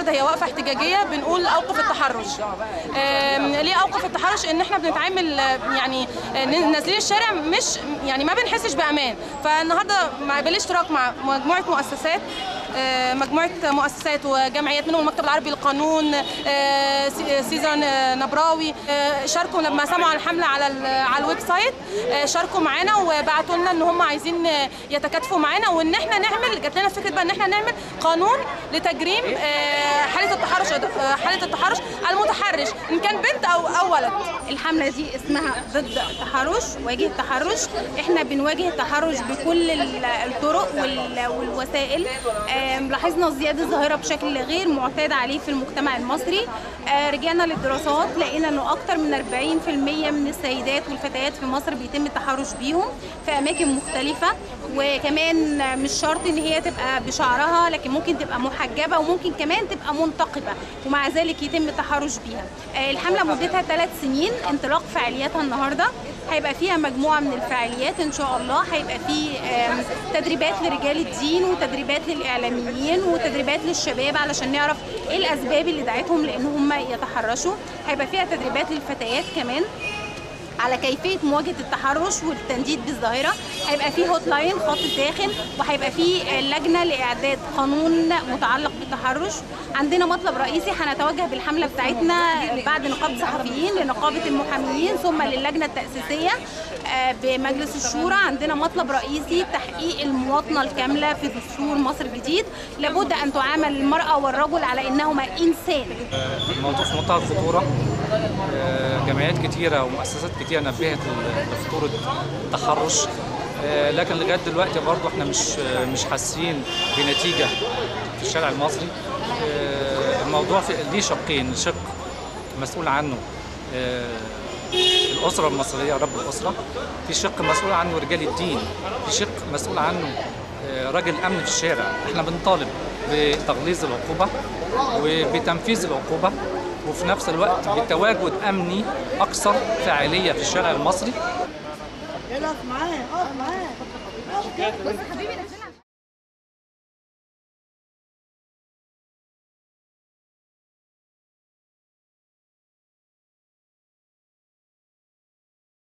النهارده هي وقفه احتجاجيه بنقول اوقف التحرش آم، ليه اوقف التحرش ان احنا بنتعامل آه، يعني آه، نازلين الشارع مش يعني ما بنحسش بامان فالنهارده مع بالاشتراك مع مجموعه مؤسسات آه، مجموعه مؤسسات وجمعيات منهم المكتب العربي للقانون آه، سي- سيزر آه، نبراوي آه، شاركوا لما سمعوا عن الحمله على ال- على الويب سايت آه، شاركوا معانا وبعتوا لنا ان هم عايزين آه، يتكاتفوا معانا وان احنا نعمل جات لنا فكره بقى ان احنا نعمل قانون لتجريم آه، حاله التحرش آه، حاله التحرش المتحرش ان كان بنت او او ولد الحملة دي اسمها ضد التحرش واجه التحرش احنا بنواجه التحرش بكل ال- الطرق وال- والوسائل آم، لاحظنا زيادة ظاهرة بشكل غير معتاد عليه في المجتمع المصري آه، رجعنا للدراسات لقينا انه اكتر من 40% من السيدات والفتيات في مصر بيتم التحرش بيهم في اماكن مختلفة وكمان مش شرط ان هي تبقى بشعرها لكن ممكن تبقى محجبة وممكن كمان تبقى منتقبة ومع ذلك يتم التحرش بيها آه، الحملة مدتها ثلاث سنين انطلاق فعالياتها النهارده هيبقى فيها مجموعة من الفعاليات إن شاء الله هيبقى في آم، تدريبات لرجال الدين وتدريبات للإعلاميين وتدريبات للشباب علشان نعرف إيه الأسباب اللي دعتهم لأن هم يتحرشوا هيبقى فيها تدريبات للفتيات كمان على كيفيه مواجهه التحرش والتنديد بالظاهره هيبقى في هوت لاين خط داخل وهيبقى في لجنه لاعداد قانون متعلق بالتحرش عندنا مطلب رئيسي هنتوجه بالحمله بتاعتنا بعد نقابه الصحفيين لنقابه المحاميين ثم للجنه التاسيسيه آه، بمجلس الشورى عندنا مطلب رئيسي تحقيق المواطنه الكامله في دستور مصر الجديد لابد ان تعامل المراه والرجل على انهما انسان الموضوع في منتهى الخطورة آه، جمعيات كتيرة ومؤسسات كتيرة نبهت ل- لخطورة التحرش آه، لكن لغاية دلوقتي برضه احنا مش آه، مش حاسين بنتيجة في الشارع المصري آه، الموضوع في ليه شقين شق مسؤول عنه آه، الأسرة المصرية رب الأسرة في شق مسؤول عنه رجال الدين في شق مسؤول عنه آه، راجل الأمن في الشارع احنا بنطالب بتغليظ العقوبة وبتنفيذ العقوبة وفي نفس الوقت بتواجد أمني أكثر فاعلية في الشارع المصري اقف معاه اقف معاه بص حبيبي نزلها